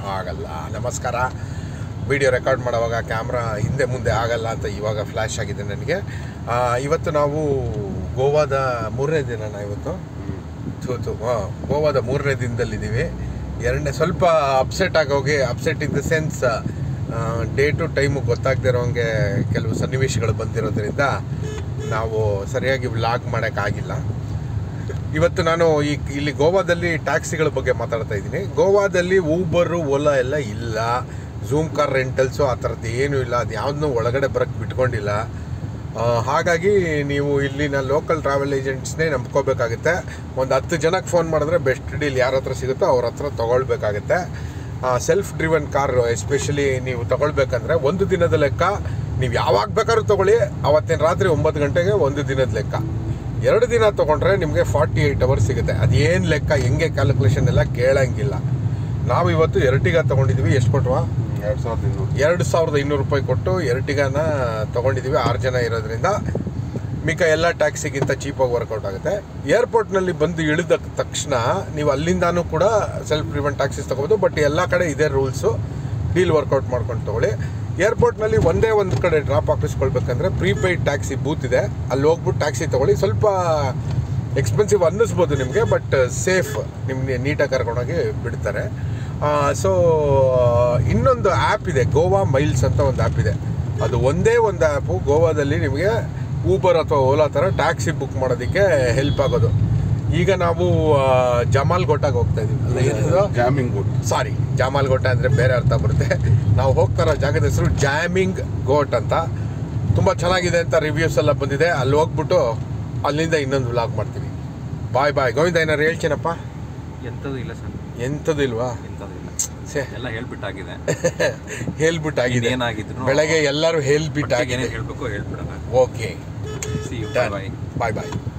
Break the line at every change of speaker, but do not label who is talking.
ಆಗಲ್ಲ ನಮಸ್ಕಾರ video record ಮಾಡೋವಾಗ ಕ್ಯಾಮ್ರಾ ಹಿಂದೆ ಮುಂದೆ ಆಗಲ್ಲ ಅಂತ ಇವಾಗ ಫ್ಲ್ಯಾಶ್ ಆಗಿದೆ ನನಗೆ ಆ, ಇವತ್ತು ನಾವು ಗೋವಾದ ಮೂರನೇ ದಿನನ ಇವತ್ತು ಥೂತು ಹಾಂ ಗೋವಾದ ಮೂರನೇ ದಿನದಲ್ಲಿದ್ದೀವಿ ಎರಡನೇ ಸ್ವಲ್ಪ ಅಪ್ಸೆಟ್ ಆಗೋಗಿ upset in the sense day to time ಗೊತ್ತಾಗದೇ ಇರೋಂಗೆ ಕೆಲವು ಸನ್ನಿವೇಶಗಳು ಬಂದಿರೋದ್ರಿಂದ ನಾವು ಸರಿಯಾಗಿ ವ್ಲಾಗ್ ಮಾಡೋಕ್ಕಾಗಿಲ್ಲ ಇವತ್ತು ನಾನು ಈ ಇಲ್ಲಿ ಗೋವಾದಲ್ಲಿ ಟ್ಯಾಕ್ಸಿಗಳ ಬಗ್ಗೆ ಮಾತಾಡ್ತಾ ಇದ್ದೀನಿ ಗೋವಾದಲ್ಲಿ ಊಬರು ಓಲಾ ಎಲ್ಲ ಇಲ್ಲ ಝೂಮ್ ಕಾರ್ ರೆಂಟಲ್ಸು ಆ ಥರದ್ದು ಏನೂ ಇಲ್ಲ ಅದು ಯಾವುದನ್ನೂ ಒಳಗಡೆ ಬರೋಕ್ಕೆ ಬಿಟ್ಕೊಂಡಿಲ್ಲ ಆ, ಹಾಗಾಗಿ ನೀವು ಇಲ್ಲಿನ ಲೋಕಲ್ ಟ್ರಾವೆಲ್ ಏಜೆಂಟ್ಸ್ನೇ ನಂಬ್ಕೋಬೇಕಾಗುತ್ತೆ ಒಂದು ಹತ್ತು ಜನಕ್ಕೆ ಫೋನ್ ಮಾಡಿದ್ರೆ ಬೆಸ್ಟ್ ಡೀಲ್ ಯಾರ ಹತ್ರ ಸಿಗುತ್ತೋ ಅವ್ರ ಹತ್ರ ತೊಗೊಳ್ಬೇಕಾಗುತ್ತೆ ಸೆಲ್ಫ್ ಡ್ರಿವನ್ ಕಾರ್ ಎಸ್ಪೆಷಲಿ ನೀವು ತಗೊಳ್ಬೇಕಂದ್ರೆ ಒಂದು ದಿನದ ಲೆಕ್ಕ ನೀವು ಯಾವಾಗ ಬೇಕಾದ್ರೂ ತೊಗೊಳ್ಳಿ ಅವತ್ತಿನ ರಾತ್ರಿ ಒಂಬತ್ತು ಗಂಟೆಗೆ ಒಂದು ದಿನದ ಲೆಕ್ಕ ಎರಡು ದಿನ ತೊಗೊಂಡ್ರೆ ನಿಮಗೆ ಫಾರ್ಟಿ ಏಯ್ಟ್ ಅವರ್ಸ್ ಸಿಗುತ್ತೆ ಅದೇನು ಲೆಕ್ಕ ಹೆಂಗೆ ಕ್ಯಾಲ್ಕುಲೇಷನ್ ಎಲ್ಲ ಕೇಳಂಗಿಲ್ಲ ನಾವು ಇವತ್ತು ಎರಟಿಗ ತೊಗೊಂಡಿದ್ವಿ ಎಷ್ಟು ಕೊಟ್ವಾ
ಎರಡು ಸಾವಿರದ ಇನ್ನೂರು
ಎರಡು ಸಾವಿರದ ಇನ್ನೂರು ರೂಪಾಯಿ ಕೊಟ್ಟು ಎರಟಿಗಾನ ತೊಗೊಂಡಿದ್ದೀವಿ ಆರು ಜನ ಇರೋದ್ರಿಂದ ಮಿಕ್ಕ ಎಲ್ಲ ಟ್ಯಾಕ್ಸಿಗಿಂತ ಚೀಪಾಗಿ ವರ್ಕೌಟ್ ಆಗುತ್ತೆ ಏರ್ಪೋರ್ಟ್ನಲ್ಲಿ ಬಂದು ಇಳಿದ ತಕ್ಷಣ ನೀವು ಅಲ್ಲಿಂದಾನೂ ಕೂಡ ಸೆಲ್ಫ್ ಡ್ರಿವನ್ ಟ್ಯಾಕ್ಸಿಸ್ ತೊಗೋಬೋದು ಬಟ್ ಎಲ್ಲ ಕಡೆ ಇದೇ ರೂಲ್ಸು ಡೀಲ್ ವರ್ಕೌಟ್ ಮಾಡ್ಕೊಂಡು ತೊಗೊಳ್ಳಿ ಏರ್ಪೋರ್ಟ್ನಲ್ಲಿ ಒಂದೇ ಒಂದು ಕಡೆ ಡ್ರಾಪ್ ಹಾಕಿಸ್ಕೊಳ್ಬೇಕಂದ್ರೆ ಪ್ರೀಪೇಯ್ಡ್ ಟ್ಯಾಕ್ಸಿ ಬೂತ್ ಇದೆ ಅಲ್ಲಿ ಹೋಗ್ಬಿಟ್ಟು ಟ್ಯಾಕ್ಸಿ ತೊಗೊಳ್ಳಿ ಸ್ವಲ್ಪ ಎಕ್ಸ್ಪೆನ್ಸಿವ್ ಅನ್ನಿಸ್ಬೋದು ನಿಮಗೆ ಬಟ್ ಸೇಫ್ ನಿಮಗೆ ನೀಟಾಗಿ ಕರ್ಕೊಂಡೋಗಿ ಬಿಡ್ತಾರೆ ಸೊ ಇನ್ನೊಂದು ಆ್ಯಪ್ ಇದೆ ಗೋವಾ ಮೈಲ್ಸ್ ಅಂತ ಒಂದು ಆ್ಯಪ್ ಇದೆ ಅದು ಒಂದೇ ಒಂದು ಆ್ಯಪು ಗೋವಾದಲ್ಲಿ ನಿಮಗೆ ಊಬರ್ ಅಥವಾ ಓಲಾ ಥರ ಟ್ಯಾಕ್ಸಿ ಬುಕ್ ಮಾಡೋದಕ್ಕೆ ಹೆಲ್ಪ್ ಆಗೋದು ಈಗ ನಾವು ಆ, ಜಮಾಲ್ ಗೋಟಾಗೆ ಹೋಗ್ತಾ ಇದೀವಿ ಅಲ್ಲ ಏನಿದು
ಜಾಮಿಂಗ್ ಗೋಟ್
ಸಾರಿ ಜಾಮಾಲ್ ಗೋಟ ಅಂದರೆ ಬೇರೆ ಅರ್ಥ ಬರುತ್ತೆ ನಾವು ಹೋಗ್ತಾ ಇರೋ ಜಾಗದ ಹೆಸರು ಜಾಮಿಂಗ್ ಗೋಟ್ ಅಂತ ತುಂಬ ಚೆನ್ನಾಗಿದೆ ಅಂತ ರಿವ್ಯೂಸ್ ಎಲ್ಲ ಬಂದಿದೆ ಅಲ್ಲಿ ಹೋಗ್ಬಿಟ್ಟು ಅಲ್ಲಿಂದ ಇನ್ನೊಂದು ವ್ಲಾಗ್ ಮಾಡ್ತೀವಿ ಬಾಯ್ ಬಾಯ್ ಗೋವಿಂದ ಏನಾರು ಹೇಳ್ತೀನಪ್ಪ
ಎಂಥದ್ದು ಇಲ್ಲ ಸರ್
ಎಂಥದ್ದು ಇಲ್ವಾ
ಎಂಥದ್ದು ಇಲ್ಲ
ಛೇ
ಎಲ್ಲ ಹೇಳ್ಬಿಟ್ಟಾಗಿದೆ
ಹೇಳ್ಬಿಟ್ಟಾಗಿದೆ
ಏನಾಗಿದ್ರು
ಬೆಳಗ್ಗೆ ಎಲ್ಲರೂ ಹೇಳ್ಬಿಟ್ಟಾಗಿದೆ
ಏನೇನು ಹೇಳ್ಬೇಕು ಹೇಳ್ಬಿಡೋಣ
okay
see you
done
bye
bye bye